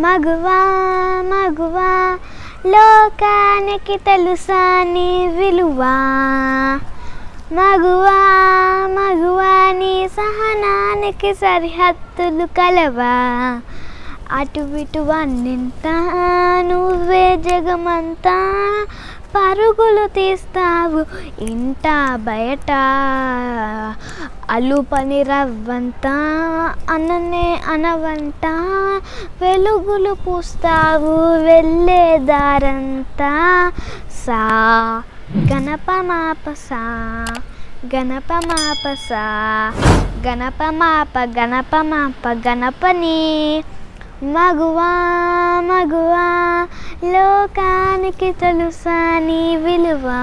మగువా మగువా లోకానికి తెలుసా నీ విలువా మగువా మగువా నీ సహనానికి సరిహద్దులు కలవా అటు ఇటు అన్నింతా నువ్వే జగమంతా పరుగులు తీస్తావు ఇంట బయట అలుపని రవ్వంతా అననే అనవంట వెలుగులు పూస్తావు వెళ్ళే దారంతా సా గణప మాప సా గణప మాప సా గణప మాప గణప మాప గణపని మగువా మగువా లోకానికి తెలుసా నీ విలువా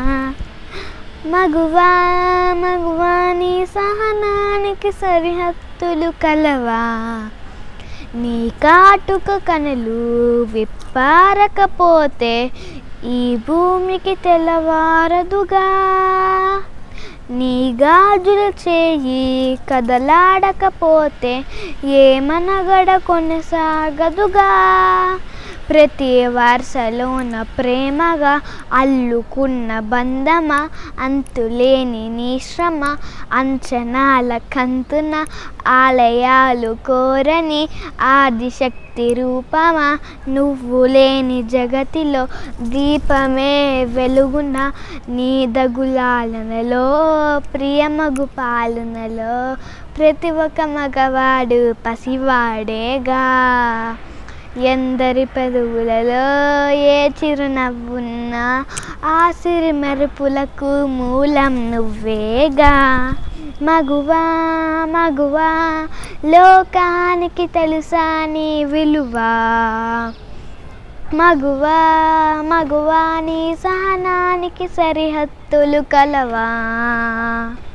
మగువా మగువా నీ సహనానికి సరిహద్దులు కలవా నీ కాటుక కనులు విప్పారకపోతే ఈ భూమికి తెల్లవారదుగా నీ గాజులు చేయి కదలాడకపోతే ఏమనగడ కొనసాగదుగా ప్రతి వరుసలోన ప్రేమగా అల్లుకున్న బంధమా అంతులేని నీ శ్రమ అంచనాల కంతున ఆలయాలు కోరని ఆదిశక్తి రూపమా నువ్వు లేని జగతిలో దీపమే వెలుగున నీ దగులాలనలో ప్రియమగు పాలనలో ప్రతి ఒక్క మగవాడు పసివాడేగా ఎందరి పెదవులలో ఏ చిరునవ్వున్నా ఆ సిరి మెరుపులకు మూలం నువ్వేగా మగువా మగువా లోకానికి తెలుసా నీ విలువా మగువా మగువా నీ సహనానికి సరిహద్దులు కలవా